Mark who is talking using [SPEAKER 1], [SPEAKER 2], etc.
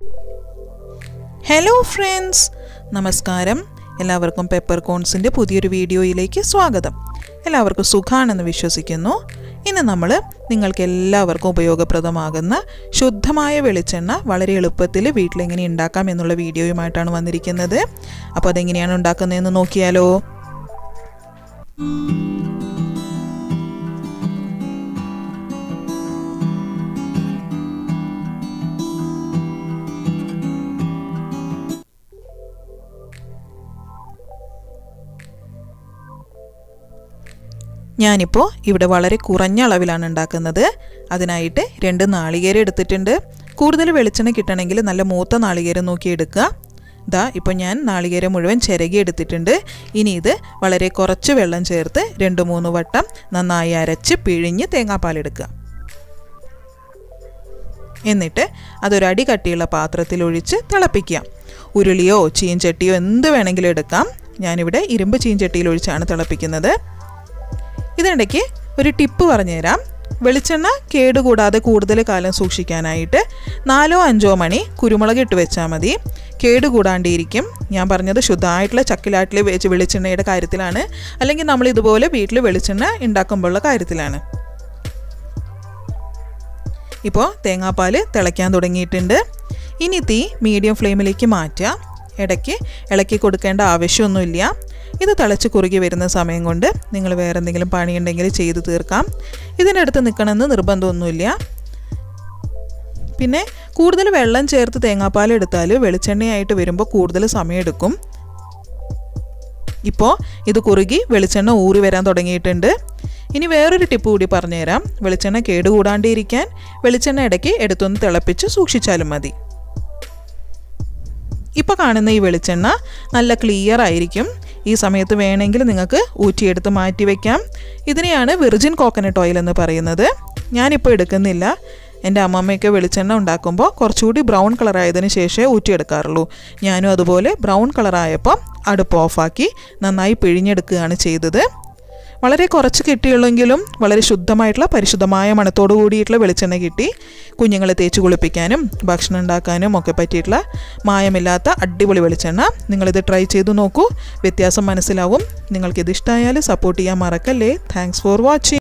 [SPEAKER 1] hello friends നമസ്കാരം എല്ലാവർക്കും pepper കോൺസിൻ്റെ പുതിയൊരു വീഡിയോയിലേക്ക് സ്വാഗതം എല്ലാവർക്കും സുഖാണെന്ന് വിശ്വസിക്കുന്നു ഇന്ന് നമ്മൾ നിങ്ങൾക്ക് എല്ലാവർക്കും ഉപയോഗപ്രദമാകുന്ന ശുദ്ധമായ വെളിച്ചെണ്ണ വളരെ എളുപ്പത്തിൽ വീട്ടിലെങ്ങനെ ഉണ്ടാക്കാം എന്നുള്ള വീഡിയോയുമായിട്ടാണ് വന്നിരിക്കുന്നത് അപ്പോൾ അതെങ്ങനെയാണ് ഉണ്ടാക്കുന്നതെന്ന് നോക്കിയാലോ ഞാനിപ്പോൾ ഇവിടെ വളരെ കുറഞ്ഞ അളവിലാണ് ഉണ്ടാക്കുന്നത് അതിനായിട്ട് രണ്ട് നാളികേരം എടുത്തിട്ടുണ്ട് കൂടുതൽ വെളിച്ചെണ്ണ കിട്ടണമെങ്കിൽ നല്ല മൂത്ത നാളികേരം നോക്കി എടുക്കുക ഇതാ ഇപ്പോൾ ഞാൻ നാളികേരം മുഴുവൻ ചിരകി എടുത്തിട്ടുണ്ട് ഇനി ഇത് വളരെ കുറച്ച് വെള്ളം ചേർത്ത് രണ്ട് മൂന്ന് വട്ടം നന്നായി അരച്ച് പിഴിഞ്ഞ് തേങ്ങാപ്പാലെടുക്കുക എന്നിട്ട് അതൊരടി കട്ടിയുള്ള പാത്രത്തിൽ ഒഴിച്ച് തിളപ്പിക്കുക ഉരുളിയോ ചീഞ്ചട്ടിയോ എന്ത് വേണമെങ്കിലും എടുക്കാം ഞാനിവിടെ ഇരുമ്പ് ചീഞ്ചട്ടിയിൽ ഒഴിച്ചാണ് തിളപ്പിക്കുന്നത് ഇതിനിടയ്ക്ക് ഒരു ടിപ്പ് പറഞ്ഞുതരാം വെളിച്ചെണ്ണ കേടുകൂടാതെ കൂടുതൽ കാലം സൂക്ഷിക്കാനായിട്ട് നാലോ അഞ്ചോ മണി കുരുമുളക് ഇട്ട് വെച്ചാൽ മതി കേടുകൂടാണ്ടിരിക്കും ഞാൻ പറഞ്ഞത് ശുദ്ധമായിട്ടുള്ള ചക്കിലാട്ടിൽ വെച്ച് വെളിച്ചെണ്ണയുടെ കാര്യത്തിലാണ് അല്ലെങ്കിൽ നമ്മൾ ഇതുപോലെ വീട്ടിൽ വെളിച്ചെണ്ണ ഉണ്ടാക്കുമ്പോഴുള്ള കാര്യത്തിലാണ് ഇപ്പോൾ തേങ്ങാപ്പാൽ തിളയ്ക്കാൻ തുടങ്ങിയിട്ടുണ്ട് ഇനി തീ മീഡിയം ഫ്ലെയിമിലേക്ക് മാറ്റുക ഇടയ്ക്ക് ഇളക്കി കൊടുക്കേണ്ട ആവശ്യമൊന്നുമില്ല ഇത് തിളച്ച് കുറുകി വരുന്ന സമയം കൊണ്ട് നിങ്ങൾ വേറെ എന്തെങ്കിലും പണിയുണ്ടെങ്കിൽ ചെയ്തു തീർക്കാം ഇതിനടുത്ത് നിൽക്കണമെന്ന് നിർബന്ധമൊന്നുമില്ല പിന്നെ കൂടുതൽ വെള്ളം ചേർത്ത് തേങ്ങാപ്പാൽ എടുത്താൽ വെളിച്ചെണ്ണയായിട്ട് വരുമ്പോൾ കൂടുതൽ സമയമെടുക്കും ഇപ്പോൾ ഇത് കുറുകി വെളിച്ചെണ്ണ ഊറി വരാൻ തുടങ്ങിയിട്ടുണ്ട് ഇനി വേറൊരു ടിപ്പ് കൂടി പറഞ്ഞുതരാം വെളിച്ചെണ്ണ കേടുകൂടാണ്ടിരിക്കാൻ വെളിച്ചെണ്ണ ഇടയ്ക്ക് എടുത്തൊന്ന് തിളപ്പിച്ച് സൂക്ഷിച്ചാലും മതി ഇപ്പോൾ കാണുന്ന ഈ വെളിച്ചെണ്ണ നല്ല ക്ലിയർ ആയിരിക്കും ഈ സമയത്ത് വേണമെങ്കിൽ നിങ്ങൾക്ക് ഊറ്റിയെടുത്ത് മാറ്റി വയ്ക്കാം ഇതിനെയാണ് വിർജിൻ കോക്കനട്ട് ഓയിൽ എന്ന് പറയുന്നത് ഞാനിപ്പോൾ എടുക്കുന്നില്ല എൻ്റെ അമ്മമ്മയൊക്കെ വെളിച്ചെണ്ണ ഉണ്ടാക്കുമ്പോൾ കുറച്ചുകൂടി ബ്രൗൺ കളറായതിനു ശേഷമേ ഊറ്റിയെടുക്കാറുള്ളൂ ഞാനും അതുപോലെ ബ്രൗൺ കളറായപ്പോൾ അടുപ്പ് ഓഫാക്കി നന്നായി പിഴിഞ്ഞെടുക്കുകയാണ് ചെയ്തത് വളരെ കുറച്ച് കിട്ടിയുള്ളെങ്കിലും വളരെ ശുദ്ധമായിട്ടുള്ള പരിശുദ്ധമായ മണത്തോടു കൂടിയിട്ടുള്ള വെളിച്ചെണ്ണ കിട്ടി കുഞ്ഞുങ്ങളെ തേച്ച് കുളിപ്പിക്കാനും ഭക്ഷണം ഉണ്ടാക്കാനും ഒക്കെ പറ്റിയിട്ടുള്ള മായമില്ലാത്ത അടിപൊളി വെളിച്ചെണ്ണ നിങ്ങളിത് ട്രൈ ചെയ്തു നോക്കൂ വ്യത്യാസം മനസ്സിലാവും നിങ്ങൾക്കിത് ഇഷ്ടമായാൽ സപ്പോർട്ട് ചെയ്യാൻ മറക്കല്ലേ താങ്ക്സ് ഫോർ വാച്ചിങ്